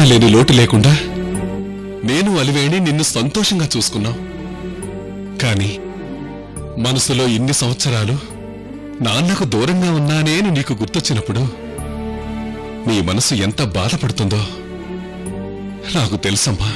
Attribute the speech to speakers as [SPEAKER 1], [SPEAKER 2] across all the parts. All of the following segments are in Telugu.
[SPEAKER 1] లేని లోటు లేకుండా నేను అలివేణి నిన్ను సంతోషంగా చూసుకున్నాం కాని మనసులో ఇన్ని సంవత్సరాలు నాన్నకు దూరంగా ఉన్నానే అని నీకు గుర్తొచ్చినప్పుడు నీ మనసు ఎంత బాధపడుతుందో నాకు తెలుసమ్మా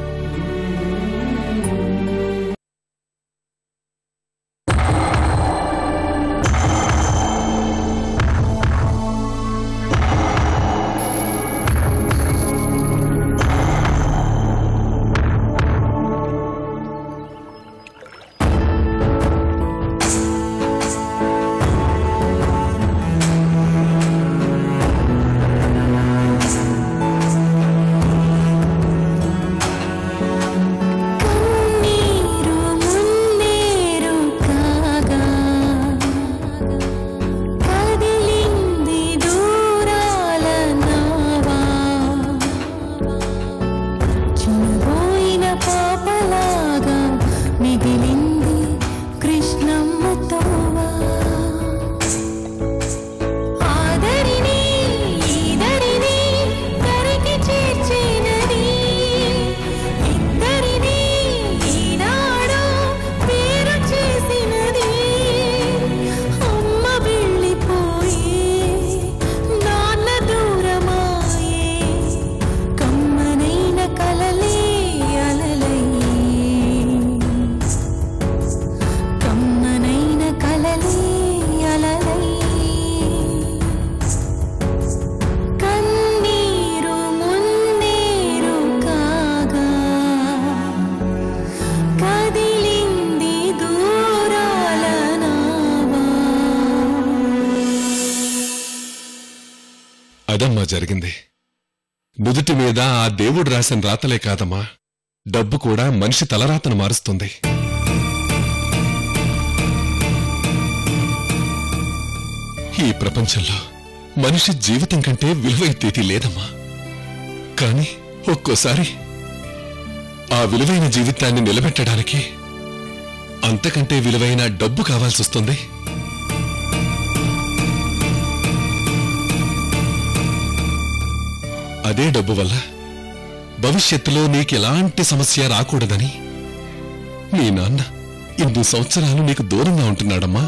[SPEAKER 2] కన్నీరు మున్నేరు కాగా కదిలింది దూరాల నావా చిన్నబోయిన పాపలాగా మిగిలింది కృష్ణమ్మ తోవా ఆదరిని ఈదరిని కరికి చేర్చినది ఇద్దరిని ఈనాడు పేరు చేసినది అమ్మ వెళ్ళిపోయి నాన్న దూరమాయే కమ్మనైన కలలే అలలై కమ్మనైన కలలే అలలై కన్నీరు మున్నేరు కాగా కదిలింది దూరాల నావా
[SPEAKER 1] అదమ్మా జరిగింది నుదుటి మీద ఆ దేవుడు రాసిన రాతలే కాదమ్మా డబ్బు కూడా మనిషి తలరాతను మారుస్తుంది ఈ ప్రపంచంలో మనిషి జీవితం కంటే విలువైతేది లేదమ్మా కాని ఒక్కోసారి ఆ విలువైన జీవితాన్ని నిలబెట్టడానికి అంతకంటే విలువైన డబ్బు కావాల్సి వస్తుంది అదే డబ్బు వల్ల భవిష్యత్తులో నీకు ఎలాంటి సమస్య రాకూడదని మీ నాన్న ఇన్ని సంవత్సరాలు నీకు దూరంగా ఉంటున్నాడమ్మా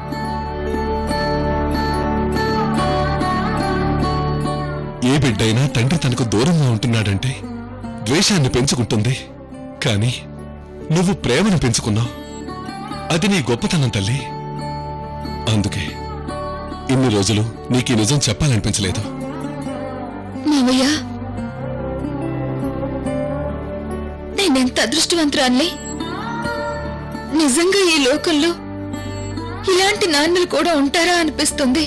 [SPEAKER 1] ఏ బిడ్డైనా తండ్రి తనకు దూరంగా ఉంటున్నాడంటే ద్వేషాన్ని పెంచుకుంటుంది కాని నువ్వు ప్రేమను పెంచుకున్నావు అది నీ గొప్పతనం తల్లి అందుకే ఇన్ని రోజులు నీకు ఈ నిజం చెప్పాలనిపించలేదు
[SPEAKER 3] మావయ్య నేనెంత అదృష్టవంతురాల్ని నిజంగా ఈ లోకంలో ఇలాంటి నాన్నలు కూడా ఉంటారా అనిపిస్తుంది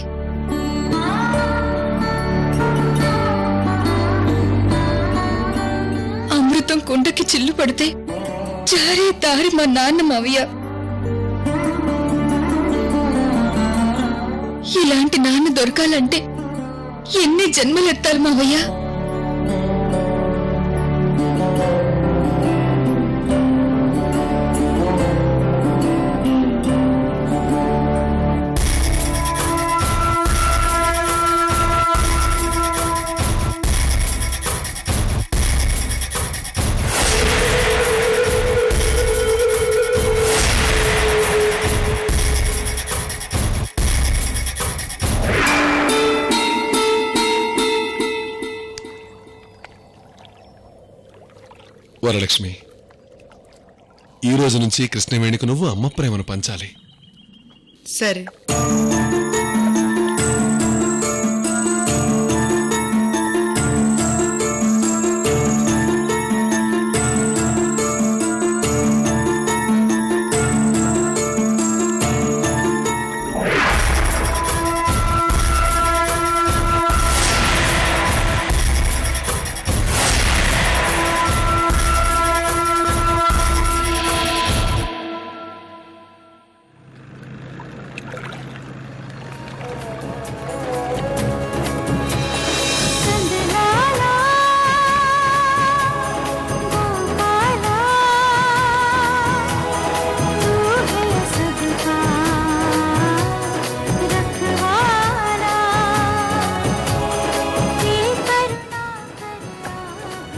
[SPEAKER 3] అమృతం కుండకి చిల్లు పడితే జారే దారి మా నాన్న మావయ్య ఇలాంటి నాన్న దొరకాలంటే ఎన్ని జన్మలెత్తాలి మావయ్య
[SPEAKER 1] వరలక్ష్మి ఈ రోజు నుంచి కృష్ణవేణికి నువ్వు అమ్మ ప్రేమను పంచాలి
[SPEAKER 4] సరే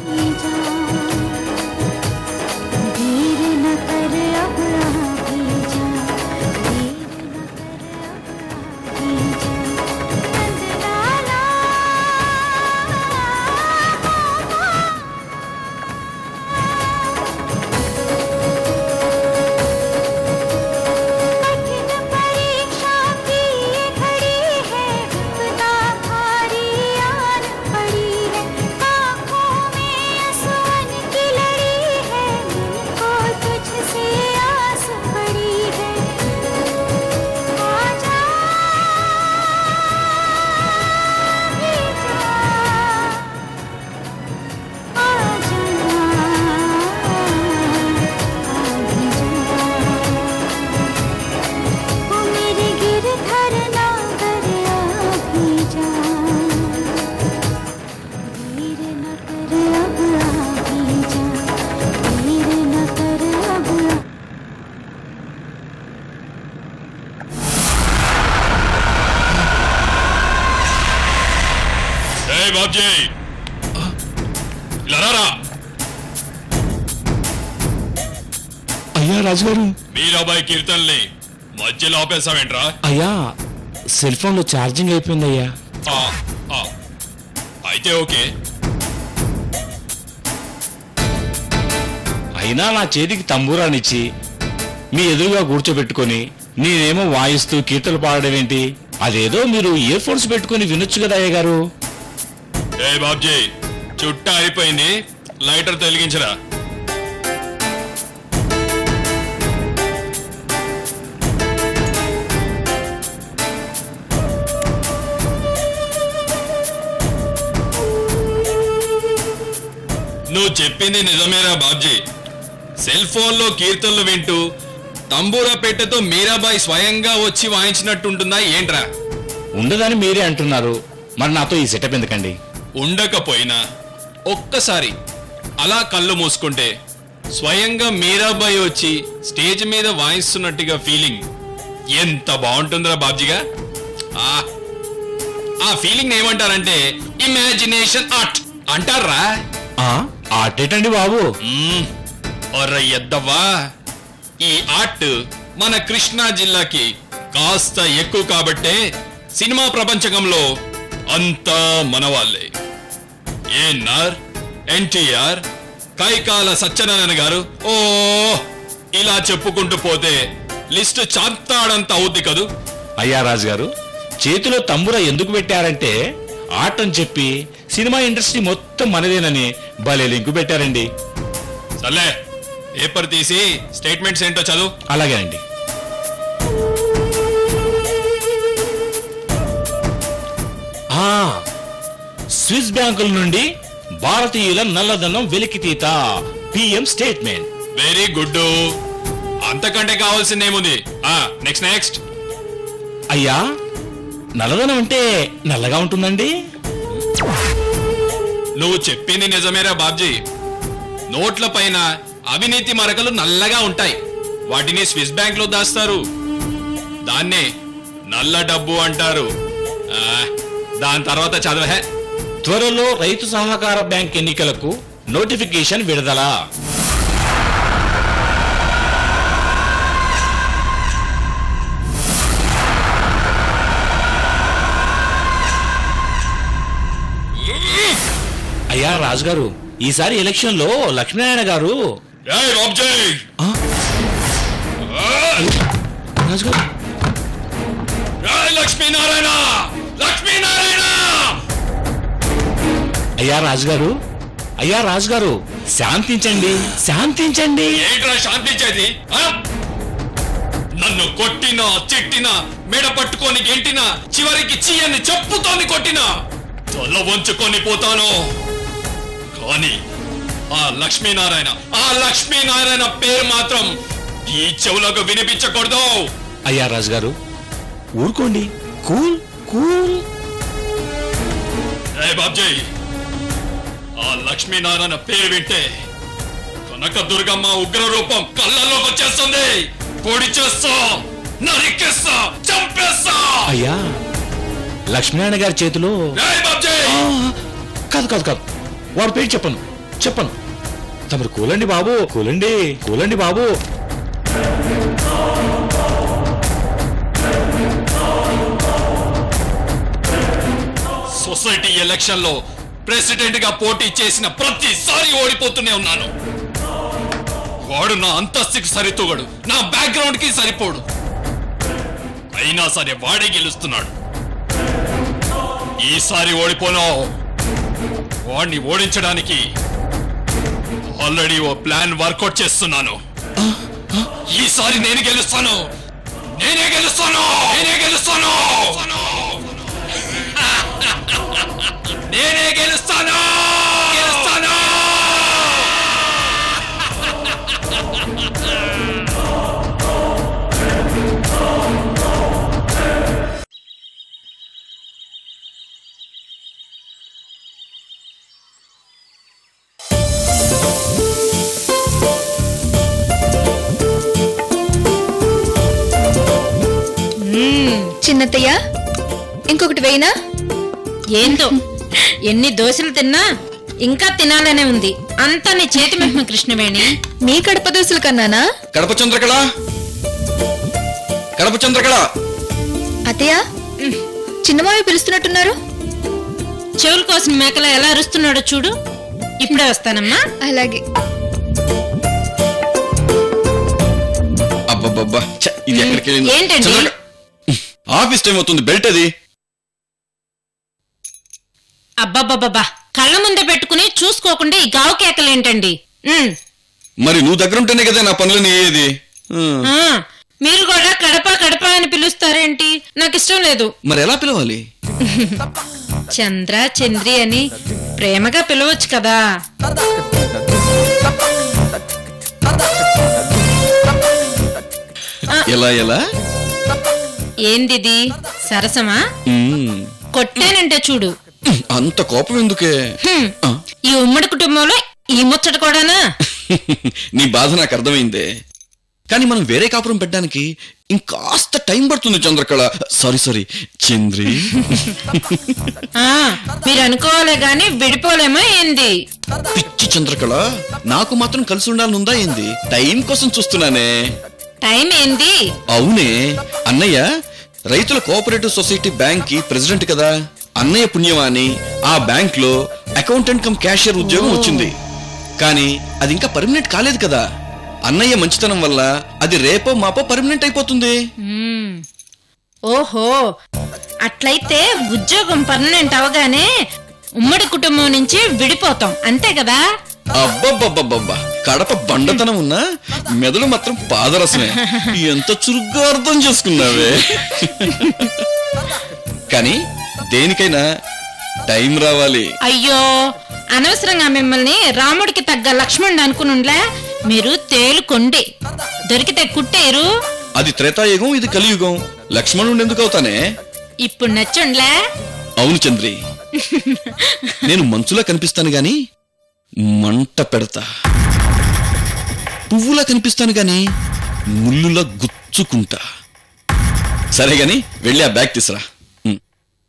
[SPEAKER 2] जा देर न कर अब आ भी जा देर न कर अब आ भी जा नंदलाला कठिन परीक्षा की ये घड़ी है विपदा भारी आन पड़ी है आँखों में आंसुओं की लड़ी है मन को तुझसे आस पड़ी है आजा भी जा आजा आ भी जा ओ मेरे गिरधर नागर भी जा देर न कर अब आ भी जा देर न कर अब आ
[SPEAKER 5] ఏ బాబ్జీ ఇలా రారా
[SPEAKER 6] అయ్యా రాజుగారు
[SPEAKER 5] మీరాబాయి కీర్తనల్ని మధ్యలో ఆపేసావేంట్రా
[SPEAKER 6] అయ్యా సెల్ ఫోన్ లో ఛార్జింగ్ అయిపోయింది అయ్యా
[SPEAKER 5] ఆ, ఆ. అయితే ఓకే
[SPEAKER 6] అయినా నా చేతికి తంబూరానిచ్చి మీ ఎదురుగా కూర్చోబెట్టుకొని నేనేమో వాయిస్తూ కీర్తలు పాడడం ఏంటి అదేదో మీరు ఇయర్ ఫోన్స్ పెట్టుకొని వినొచ్చు కదా అయ్య గారు
[SPEAKER 5] ఏ బాబ్జీ చుట్ట అయిపోయింది లైటర్ తొలగించరా నువ్వు చెప్పింది నిజమేరా బాబ్జీ సెల్ ఫోన్లో కీర్తనలు వింటూ తంబూరా పెట్టెతో మీరాబాయి స్వయంగా వచ్చి వాయించినట్టుంటుందా ఏంట్రా
[SPEAKER 6] ఉండదని మీరే అంటున్నారు మరి నాతో ఈ సెటప్ ఎందుకండి
[SPEAKER 5] ఉండకపోయినా ఒక్కసారి అలా కళ్ళు మూసుకుంటే స్వయంగా మీరాబాయి వచ్చి స్టేజ్ మీద వాయిస్తున్నట్టుగా ఫీలింగ్ ఎంత బాగుంటుందిరా బాబ్జీగా ఆ ఆ ఫీలింగ్ ఏమంటారంటే ఇమాజినేషన్ ఆర్ట్ అంటారా
[SPEAKER 6] ఆ ఆటేటండి బాబు
[SPEAKER 5] మ్మ్. ఒర్ర ఎద్దవ్వా ఈ ఆర్ట్ మన కృష్ణా జిల్లాకి కాస్త ఎక్కువ కాబట్టే సినిమా ప్రపంచకంలో అంతా మన వాళ్ళే ఏఎన్ఆర్ ఎన్టీఆర్ కైకాల సత్యనారాయణ గారు ఓ ఇలా చెప్పుకుంటూ పోతే లిస్టు చాంతాడంత అవుద్ది కదూ
[SPEAKER 6] అయ్యా రాజు గారు చేతిలో తంబుర ఎందుకు పెట్టారంటే ఆర్ట్ అని చెప్పి సినిమా ఇండస్ట్రీ మొత్తం మనదేనని భలే లింకు పెట్టారండి
[SPEAKER 5] సర్లే పేపర్ తీసి స్టేట్మెంట్స్ ఏంటో చదువు
[SPEAKER 6] అలాగేనండి ఆ, స్విస్ బ్యాంకుల నుండి భారతీయుల నల్లధనం వెలికితీత పిఎం స్టేట్మెంట్
[SPEAKER 5] వెరీ గుడ్ అంతకంటే కావాల్సిందేముంది ఆ నెక్స్ట్ నెక్స్ట్
[SPEAKER 6] అయ్యా నల్లధనం అంటే నల్లగా ఉంటుందండి
[SPEAKER 5] నువ్వు చెప్పింది నిజమేరా బాబ్జీ నోట్ల పైన అవినీతి మరకలు నల్లగా ఉంటాయి వాటిని స్విస్ బ్యాంక్ లో దాస్తారు దాన్నే నల్ల డబ్బు అంటారు ఆ, దాని తర్వాత చదవహే
[SPEAKER 6] త్వరలో రైతు సహకార బ్యాంక్ ఎన్నికలకు నోటిఫికేషన్ విడుదల అయ్యా రాజుగారు ఈసారి ఎలక్షన్ లో లక్ష్మీనారాయణ గారు
[SPEAKER 5] ఏయ్ బాబ్జీ
[SPEAKER 6] ఆ? రాజుగారు
[SPEAKER 5] ఏయ్ లక్ష్మీనారాయణ లక్ష్మీనారాయణ
[SPEAKER 6] అయ్యా రాజుగారు అయ్యా రాజుగారు శాంతించండి శాంతించండి
[SPEAKER 5] ఏంట్రా శాంతించేది ఆ? నన్ను కొట్టినా తిట్టినా మెడ పట్టుకొని గెంటినా చివరికి చీయని చెప్పుతోని కొట్టినా తల వంచుకొని పోతాను కానీ ఆ లక్ష్మీనారాయణ ఆ లక్ష్మీనారాయణ పేరు మాత్రం ఈ చెవులకు వినిపించకూడదు
[SPEAKER 6] అయ్యా రాజుగారు ఊరుకోండి కూల్ కూల్
[SPEAKER 5] ఏ బాబ్జీ ఆ లక్ష్మీనారాయణ పేరు వింటే కనక దుర్గమ్మ ఉగ్ర రూపం కళ్ళలోకి వచ్చేస్తుంది పొడి చేస్తా నరికేస్తా చంపేస్తా
[SPEAKER 6] అయ్యా లక్ష్మీనారాయణ గారి చేతిలో
[SPEAKER 5] ఏయ్ బాబ్జీ
[SPEAKER 6] ఆ, కాదు కాదు కాదు వాడి పేరు చెప్పను చెప్పను తమరు కూలండి బాబు కూలండి కూలండి బాబు
[SPEAKER 5] సొసైటీ ఎలక్షన్ లో ప్రెసిడెంట్ గా పోటీ చేసిన ప్రతిసారి ఓడిపోతూనే ఉన్నాను వాడు నా అంతస్తుకి సరితూగడు నా బ్యాక్గ్రౌండ్ కి సరిపోడు అయినా సరే వాడే గెలుస్తున్నాడు ఈసారి ఓడిపోను వాడిని ఓడించడానికి ఆల్రెడీ ఓ ప్లాన్ వర్కౌట్ చేస్తున్నాను ఈసారి నేను గెలుస్తాను నేనే గెలుస్తాను నేనే గెలుస్తాను నేనే గెలుస్తాను గెలుస్తాను
[SPEAKER 3] చిన్నత్తయ్య ఇంకొకటి వేయినా
[SPEAKER 7] ఏందో ఎన్ని దోశలు తిన్నా ఇంకా తినాలనే ఉంది అంతా నీ చేతి మహిమ కృష్ణవేణి
[SPEAKER 3] మీ కడప దోశలు కన్నానా
[SPEAKER 1] కడప చంద్రకళ కడప చంద్రకళ
[SPEAKER 3] అత్తయ్య చిన్నమావి పిలుస్తున్నట్టున్నారు
[SPEAKER 7] చెవుల కోసం మేకల ఎలా అరుస్తున్నాడో చూడు ఇప్పుడే వస్తానమ్మా
[SPEAKER 3] అలాగే
[SPEAKER 1] అబ్బబ్బబ్బా ఛ, ఇది ఎక్కడికి వెళ్ళిందో?
[SPEAKER 7] ఏంటండి?
[SPEAKER 1] చంద్రకళ. ఆఫీస్ టైం అవుతుంది బెల్ట్ అది
[SPEAKER 7] అబ్బబ్బబ్బబ్బా కళ్ళ ముందే పెట్టుకుని చూసుకోకుండా ఈ గావు కేకలేంటండి ఉమ్,
[SPEAKER 1] మరి నువ్వు దగ్గర ఉంటేనే కదా నా పనులని ఏది ఉమ్.
[SPEAKER 7] ఆ, మీరు కూడా కడప కడప అని పిలుస్తారేంటి నాకు ఇష్టం లేదు
[SPEAKER 1] మరి ఎలా పిలవాలి
[SPEAKER 7] చంద్ర చంద్రి అని ప్రేమగా పిలవచ్చు కదా
[SPEAKER 1] ఎలా ఎలా
[SPEAKER 7] ఏందిది సరసమా
[SPEAKER 1] ఉమ్.
[SPEAKER 7] కొట్టానంటే చూడు
[SPEAKER 1] అంత కోపం ఎందుకే
[SPEAKER 7] హ్మ్.
[SPEAKER 1] ఆ.
[SPEAKER 7] ఈ ఉమ్మడి కుటుంబంలో ఈ ముచ్చట కూడానా
[SPEAKER 1] నీ బాధ నాకు అర్థమైందే కానీ మనం వేరే కాపురం పెట్టడానికి ఇంకాస్త టైం పడుతుంది చంద్రకళ సారీ సారీ చంద్రి
[SPEAKER 7] ఆ, మీరు అనుకోవాలే గాని విడిపోలేమా ఏంది
[SPEAKER 1] పిచ్చి చంద్రకళ నాకు మాత్రం కలిసి ఉండాలనుందా ఏంది టైం కోసం చూస్తున్నానే
[SPEAKER 7] టైం ఏంది
[SPEAKER 1] అవునే అన్నయ్య రైతుల కోఆపరేటివ్ సొసైటీ బ్యాంక్ కి ప్రెసిడెంట్ కదా అన్నయ్య పుణ్యమాని ఆ బ్యాంక్ లో అకౌంటెంట్ కమ్ క్యాషియర్ ఉద్యోగం వచ్చింది కానీ అది ఇంకా పర్మనెంట్ కాలేదు కదా అన్నయ్య మంచితనం వల్ల అది రేపో మాపో పర్మనెంట్ అయిపోతుంది
[SPEAKER 7] మ్మ్. ఓహో అట్లయితే ఉద్యోగం పర్మనెంట్ అవగానే ఉమ్మడి కుటుంబం నుంచి విడిపోతాం అంతే కదా
[SPEAKER 1] అబ్బబ్బబ్బబ్బబ్బా కడప బండతనం ఉన్నా మెదడు మాత్రం పాదరసమే ఎంత చురుగ్గా అర్థం చేసుకున్నావే కానీ దేనికైనా టైం రావాలి
[SPEAKER 7] అయ్యో అనవసరంగా మిమ్మల్ని రాముడికి తగ్గ లక్ష్మణుడు అనుకునుండ్లే మీరు తేలుకొండి దొరికితే కుట్టేరు
[SPEAKER 1] అది త్రేతాయుగం ఇది కలియుగం లక్ష్మణుడు ఎందుకు అవుతానే
[SPEAKER 7] ఇప్పుడు నచ్చుండ్లే
[SPEAKER 1] అవును చంద్రి నేను మంచులా కనిపిస్తాను గాని మంట పెడతా పువ్వులా కనిపిస్తాను గాని ముళ్ళులా గుచ్చుకుంటా సరే గాని వెళ్ళి ఆ బ్యాగ్ తీసురా ఉమ్.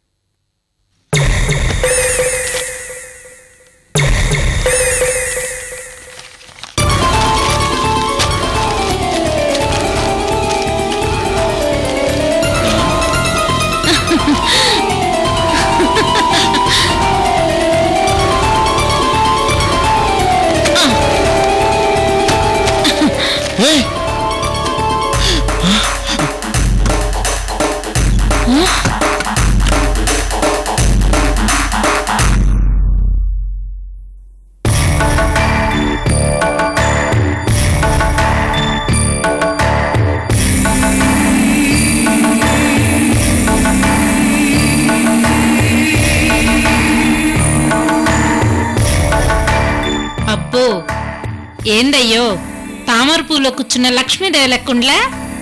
[SPEAKER 1] ఏయ్!
[SPEAKER 7] అబ్బో ఏందయ్యో తామర పూలో కూర్చున్న లక్ష్మీదేవి లెక్కుండ్లే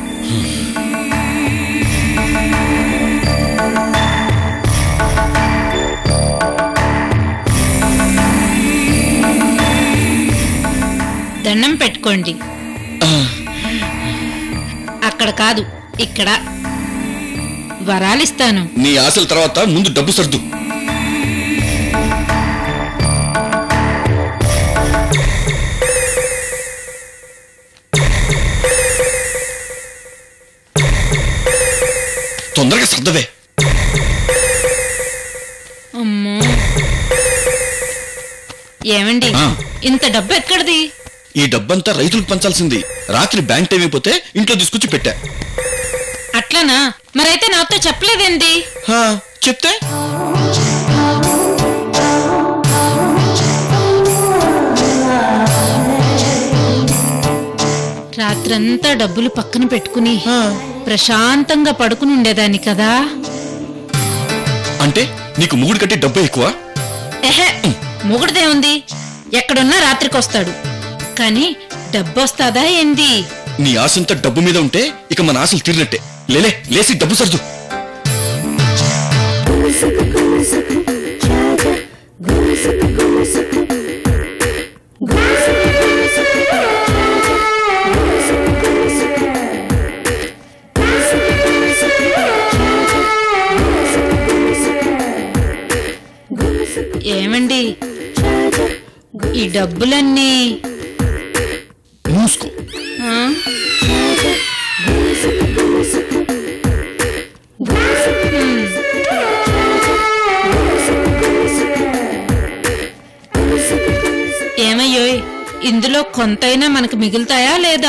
[SPEAKER 7] దండం పెట్టుకోండి అక్కడ కాదు ఇక్కడ వరాలిస్తాను
[SPEAKER 1] నీ ఆశల తర్వాత ముందు డబ్బు సర్దు సర్దవే
[SPEAKER 7] అమ్మో ఏమండి
[SPEAKER 1] ఆ.
[SPEAKER 7] ఇంత డబ్బు ఎక్కడిది
[SPEAKER 1] ఈ డబ్బంతా రైతులకు పంచాల్సింది రాత్రి బ్యాంక్ టైం అయిపోతే ఇంట్లో తీసుకొచ్చి పెట్టా
[SPEAKER 7] అట్లనా మరైతే నాతో చెప్పలేదేంటి
[SPEAKER 1] హా, చెప్తే
[SPEAKER 7] రాత్రంతా డబ్బులు పక్కన పెట్టుకుని
[SPEAKER 1] హా,
[SPEAKER 7] ప్రశాంతంగా పడుకుని ఉండేదాన్ని కదా
[SPEAKER 1] అంటే నీకు మూడు కట్టి డబ్బు ఎక్కువ
[SPEAKER 7] ఎహె మొగుడిదే ఉంది ఎక్కడున్నా రాత్రికి వస్తాడు కానీ డబ్బు వస్తాదా ఏంది
[SPEAKER 1] నీ ఆశంతా డబ్బు మీద ఉంటే ఇక మన ఆశలు తీరినట్టే లేలే లేసి డబ్బు సర్దు
[SPEAKER 7] ఏమండి ఈ డబ్బులన్నీ
[SPEAKER 1] మూసుకో
[SPEAKER 7] ఆ? ఏమయ్యోయ్ ఇందులో కొంతైనా మనకు మిగులుతాయా లేదా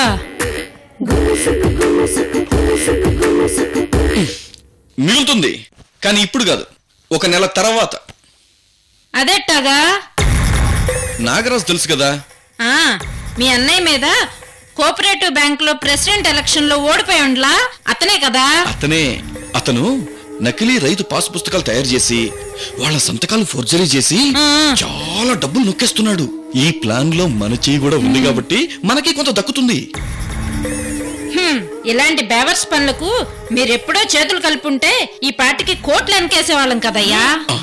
[SPEAKER 1] మిగులుతుంది కానీ ఇప్పుడు కాదు ఒక నెల తర్వాత
[SPEAKER 7] అదెట్టాగా
[SPEAKER 1] నాగరాజు తెలుసు కదా
[SPEAKER 7] ఆ, మీ అన్నయ్య మీద కోఆపరేటివ్ బ్యాంక్ లో ప్రెసిడెంట్ ఎలక్షన్ లో ఓడిపోయి ఉండ్లా అతనే కదా
[SPEAKER 1] అతనే అతను నకిలీ రైతు పాస్ పుస్తకాలు తయారు చేసి వాళ్ళ సంతకాలు ఫోర్జరీ చేసి
[SPEAKER 7] ఆ.
[SPEAKER 1] చాలా డబ్బులు నొక్కేస్తున్నాడు ఈ ప్లాన్ లో మన చెయ్యి కూడా ఉంది కాబట్టి మనకి కొంత దక్కుతుంది
[SPEAKER 7] హ్మ్, ఇలాంటి బేవర్స్ పనులకు మీరెప్పుడో చేతులు కలుపుంటే ఈ పాటికి కోట్లు వెనకేసేవాళ్ళం కదయ్యా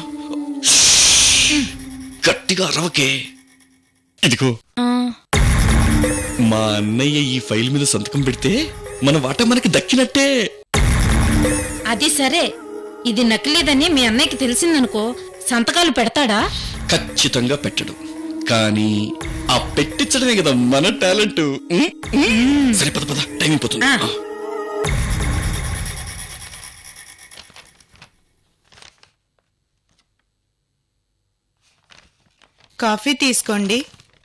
[SPEAKER 1] గట్టిగా అరవకే ఇదిగో
[SPEAKER 7] ఆ,
[SPEAKER 1] మా అన్నయ్య ఈ ఫైల్ మీద సంతకం పెడితే మన వాటా మనకి దక్కినట్టే
[SPEAKER 7] అది సరే ఇది నకిలీదని మీ అన్నయ్యకి తెలిసిందనుకో సంతకాలు పెడతాడా
[SPEAKER 1] ఖచ్చితంగా పెట్టడు కానీ ఆ పెట్టించడమే కదా మన టాలెంట్ ఉమ్, ఉమ్. సరే పద పద టైం అయిపోతుంది
[SPEAKER 7] ఆ.
[SPEAKER 1] ఆ.
[SPEAKER 4] కాఫీ తీసుకోండి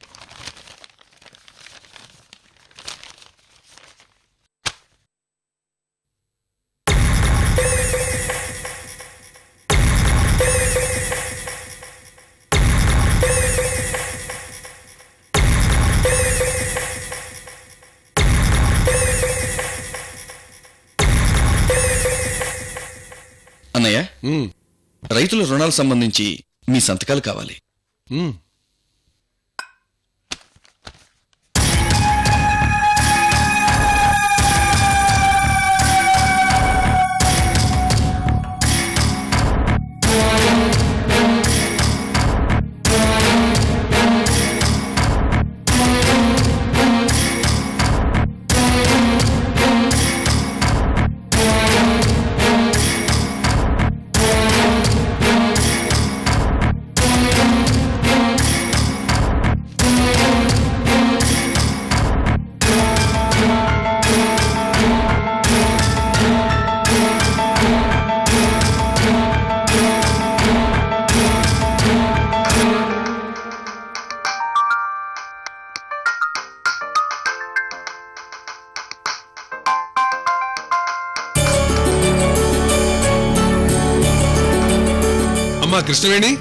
[SPEAKER 1] అన్నయ్య
[SPEAKER 8] ఉమ్,
[SPEAKER 1] రైతుల రుణాలకు సంబంధించి మీ సంతకాలు కావాలి
[SPEAKER 8] ఉమ్. అమ్మా కృష్ణవేణి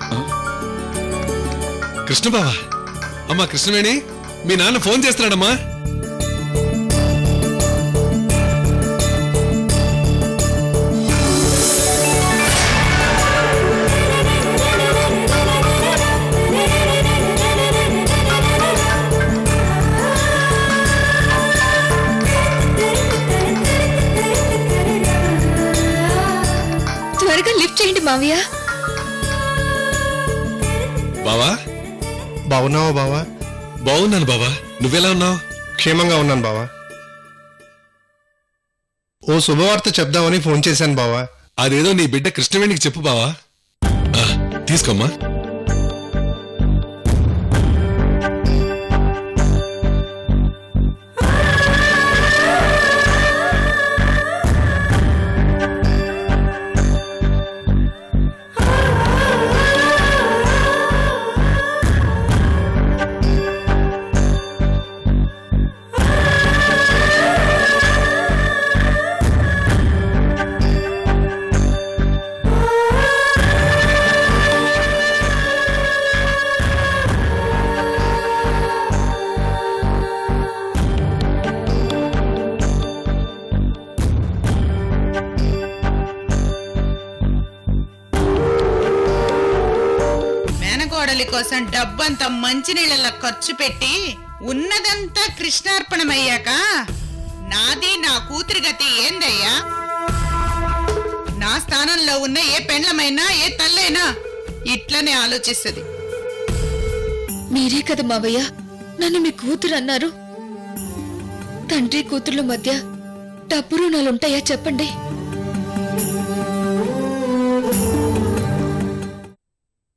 [SPEAKER 8] కృష్ణ బావా అమ్మా కృష్ణవేణి మీ నాన్న ఫోన్ చేస్తున్నాడమ్మా
[SPEAKER 3] త్వరగా లిఫ్ట్ చేయండి మావయ్య
[SPEAKER 8] బావా
[SPEAKER 9] బాగున్నావా బావా
[SPEAKER 8] బాగున్నాను బావా నువ్వెలా ఉన్నావు
[SPEAKER 9] క్షేమంగా ఉన్నాను బావా ఓ శుభవార్త చెప్దామని ఫోన్ చేశాను బావా
[SPEAKER 8] అదేదో నీ బిడ్డ కృష్ణవేణికి చెప్పు బావా ఆ, తీసుకోమ్మా
[SPEAKER 4] కోసం డబ్బంతా మంచినీళ్ళ ఖర్చు పెట్టి ఉన్నదంతా కృష్ణార్పణమయ్యాక నాది నా కూతురి గతి ఏందయ్యా నా స్థానంలో ఉన్న ఏ పెండ్లమైనా ఏ తల్లైనా ఇట్లనే ఆలోచిస్తుంది
[SPEAKER 3] మీరే కదా మావయ్య నన్ను మీ కూతురు అన్నారు తండ్రి కూతుర్ల మధ్య డబ్బు రుణాలుంటాయా చెప్పండి